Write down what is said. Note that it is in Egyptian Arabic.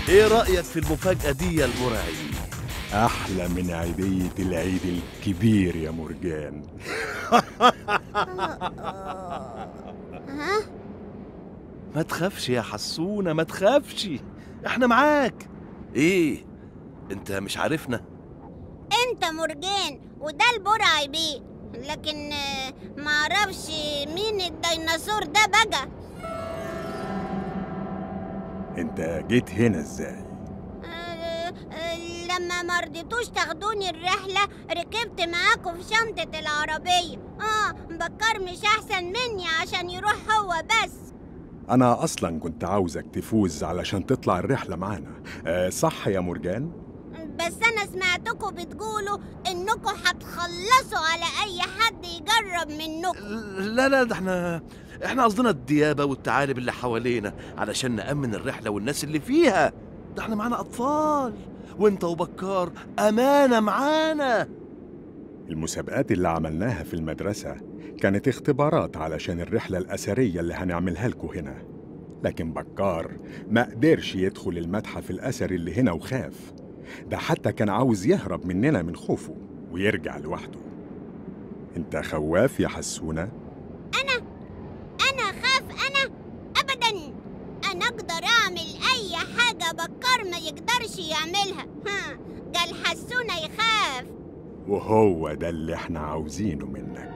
ايه رأيك في المفاجأة دي يا المرعي؟ أحلى من عيدية العيد الكبير يا مرجان ها ما تخافش يا حسونة ما تخافش احنا معاك ايه انت مش عارفنا انت مرجان وده البرعي بيه لكن آه، معرفش مين الديناصور ده بقى أنت جيت هنا إزاي؟ آه، آه، لما مرضتوش تاخدوني الرحلة ركبت معاكم في شنطة العربية اه بكر مش احسن مني عشان يروح هو بس أنا أصلا كنت عاوزك تفوز علشان تطلع الرحلة معانا أه صح يا مرجان؟ بس انا سمعتكم بتقولوا انكم هتخلصوا على اي حد يجرب منكم لا لا ده احنا احنا قصدنا الديابة والثعالب اللي حوالينا علشان نأمن الرحلة والناس اللي فيها ده احنا معانا أطفال وانت وبكار أمانة معانا المسابقات اللي عملناها في المدرسة كانت اختبارات علشان الرحلة الأثرية اللي هنعملها لكم هنا لكن بكار ما قدرش يدخل المتحف الأثري اللي هنا وخاف ده حتى كان عاوز يهرب مننا من خوفه ويرجع لوحده انت خواف يا حسونة؟ انا خاف انا ابدا انا اقدر اعمل اي حاجة بكر ما يقدرش يعملها ها قال حسونة يخاف وهو ده اللي احنا عاوزينه منك